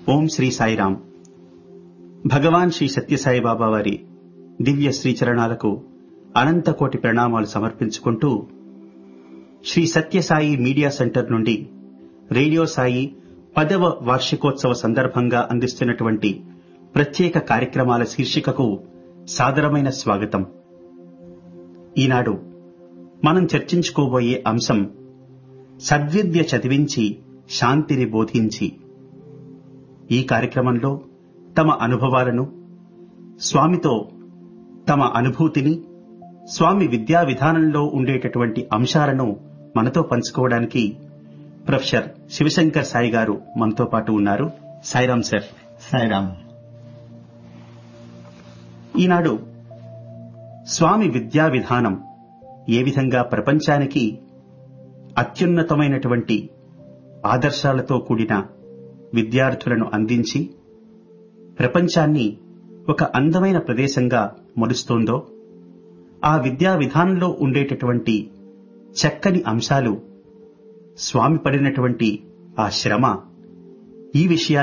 ఓం శ్రీ సాయిరాం భగవాన్ శ్రీ సత్యసాయి బాబా వారి దివ్య శ్రీచరణాలకు అనంతకోటి ప్రణామాలు సమర్పించుకుంటూ శ్రీ సత్యసాయి మీడియా సెంటర్ నుండి రేడియో సాయి పదవ వార్షికోత్సవ సందర్భంగా అందిస్తున్నటువంటి ప్రత్యేక కార్యక్రమాల శీర్షికకు సాదరమైన స్వాగతం ఈనాడు మనం చర్చించుకోబోయే అంశం సద్విద్య చదివించి శాంతిని బోధించి ఈ కార్యక్రమంలో తమ అనుభవాలను స్వామితో తమ అనుభూతిని స్వామి విద్యా విధానంలో ఉండేటటువంటి అంశాలను మనతో పంచుకోవడానికి ప్రొఫెసర్ శివశంకర్ సాయి గారు మనతో పాటు ఉన్నారు సాయిరాం సార్ సాయిరామ్ ఈనాడు స్వామి విద్యా విధానం ఏ విధంగా ప్రపంచానికి అత్యున్నతమైనటువంటి ఆదర్శాలతో కూడిన విద్యార్థులను అందించి ప్రపంచాన్ని ఒక అందమైన ప్రదేశంగా మలుస్తోందో ఆ విద్యా విధానంలో ఉండేటటువంటి చక్కని అంశాలు స్వామి పడినటువంటి ఆ శ్రమ ఈ విషయాన్ని